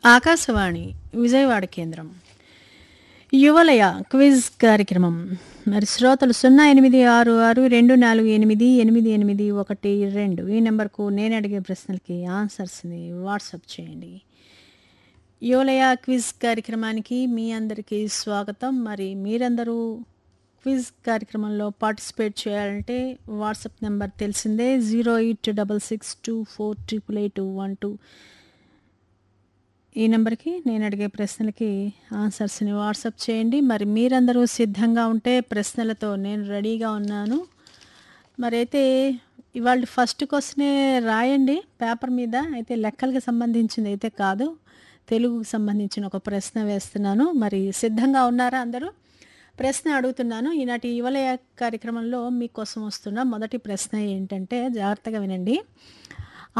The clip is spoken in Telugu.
ఆకాశవాణి విజయవాడ కేంద్రం యువలయ క్విజ్ కార్యక్రమం మరి శ్రోతలు సున్నా ఎనిమిది ఆరు ఆరు రెండు నాలుగు ఎనిమిది ఎనిమిది ఎనిమిది ఒకటి రెండు ఈ నెంబర్కు నేను అడిగే ప్రశ్నలకి ఆన్సర్స్ని వాట్సాప్ చేయండి యువలయ క్విజ్ కార్యక్రమానికి మీ అందరికీ స్వాగతం మరి మీరందరూ క్విజ్ కార్యక్రమంలో పార్టిసిపేట్ చేయాలంటే వాట్సాప్ నెంబర్ తెలిసిందే zero eight double six two four triple eight one two ఈ నెంబర్కి నేను అడిగే ప్రశ్నలకి ఆన్సర్స్ని వాట్సాప్ చేయండి మరి మీరందరూ సిద్ధంగా ఉంటే ప్రశ్నలతో నేను రెడీగా ఉన్నాను మరి అయితే ఇవాళ ఫస్ట్ క్వశ్చనే రాయండి పేపర్ మీద అయితే లెక్కలకి సంబంధించింది అయితే కాదు తెలుగుకు సంబంధించిన ఒక ప్రశ్న వేస్తున్నాను మరి సిద్ధంగా ఉన్నారా అందరూ ప్రశ్న అడుగుతున్నాను ఈనాటి యువలయ కార్యక్రమంలో మీకోసం వస్తున్న మొదటి ప్రశ్న ఏంటంటే జాగ్రత్తగా వినండి